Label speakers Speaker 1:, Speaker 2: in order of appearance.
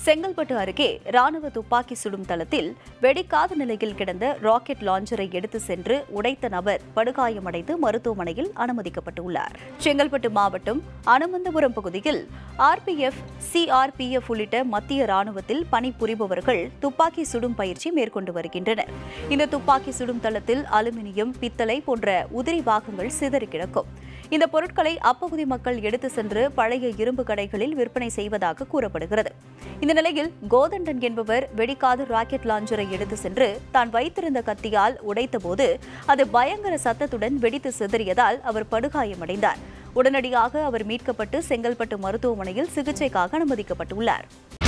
Speaker 1: செங்கல்பட்டு அருகே ராணுவ துப்பாக்கி சுடும் தளத்தில் வெடிக்காத நிலையில் கிடந்த ராக்கெட் லாஞ்சரை எடுத்து சென்று உடைத்த நபர் படுகாயமடைந்து மருத்துவமனையில் அனுமதிக்கப்பட்டுள்ளார் செங்கல்பட்டு மாவட்டம் அனுமந்தபுரம் பகுதியில் ஆர்பிஎஃப் சிஆர்பிஎஃப் உள்ளிட்ட மத்திய ராணுவத்தில் பணிபுரிபவர்கள் துப்பாக்கி சுடும் பயிற்சி மேற்கொண்டு வருகின்றனர் இந்த துப்பாக்கி சுடும் தளத்தில் அலுமினியம் பித்தளை போன்ற உதிரி பாகங்கள் சிதறி கிடக்கும் இந்த பொருட்களை அப்பகுதி மக்கள் எடுத்து சென்று பழைய இரும்பு கடைகளில் விற்பனை செய்வதாக கூறப்படுகிறது இந்த நிலையில் கோதண்டன் என்பவர் வெடிக்காத ராக்கெட் லாஞ்சரை எடுத்து சென்று தான் வைத்திருந்த கத்தியால் உடைத்தபோது அது பயங்கர சத்தத்துடன் வெடித்து சிதறியதால் அவர் படுகாயமடைந்தார் உடனடியாக அவர் மீட்கப்பட்டு செங்கல்பட்டு மருத்துவமனையில் சிகிச்சைக்காக அனுமதிக்கப்பட்டுள்ளார்